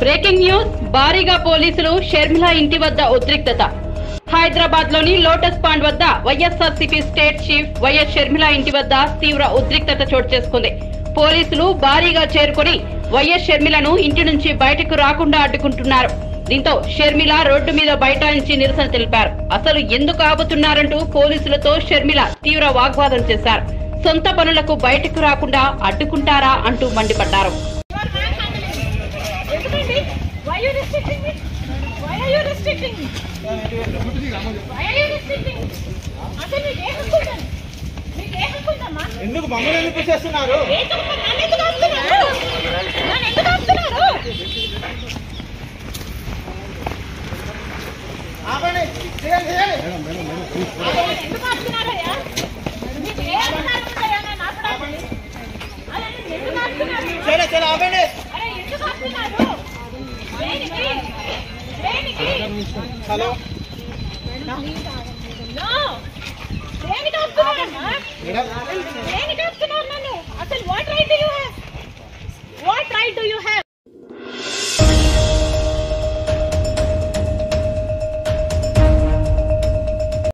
breaking news భారీగా పోలీసులు షర్మిల ఇంటి వద్ద ఉద్రిక్తత హైదరాబాద్ లోని లోటస్ పాండ్ వద్ద YSRCP state chief YS Sharmila ఇంటి వద్ద తీవ్ర ఉద్రిక్తత చోటు చేసుకుంది పోలీసులు భారీగా చేరుకొని వైఎస్ షర్మిలను ఇంటి నుంచి బయటకు రాకుండా అడ్డుకుంటున్నారు దీంతో షర్మిల రోడ్డు మీద బైఠాయించి నిరసన తెలిపారు అసలు ఎందుకు ఆపుతున్నారంటూ పోలీసులతో షర్మిల తీవ్ర వాగ్వాదం చేశారు సొంత పనులకు బయటకు రాకుండా అడ్డుకుంటారా అంటూ మండిపడ్డారు ఎందుకండి why you restricting me why are you restricting me why are you restricting me అసలు మీకు ఏ హక్కు ఉందండి మీకు ఏ హక్కు ఉందమ్మా ఎందుకు మమ్మల్ని ఎందుకు చేస్తున్నారు ఏ తప్పు నన్ను ఎందుకు ఆపుతున్నారు నన్ను ఎందుకు ఆపుతున్నారు ఆపండి చేయండి చేయండి నన్ను ఎందుకు ఆపుతున్నారయ్యా మీకు ఏ అధికారం ఉందయ్యా నన్ను ఆపడానికి అలా నన్ను ఎందుకు ఆపుతున్నారు చేయండి చేయండి ఆపండి అరే ఎందుకు ఆపుతున్నారు దేనికి దేనికి హలో నో దేనికి ఆపుతున్నారమ్మా మేడం దేనికి ఆపుతున్నారు నన్ను అసలు what right do you have what right do you have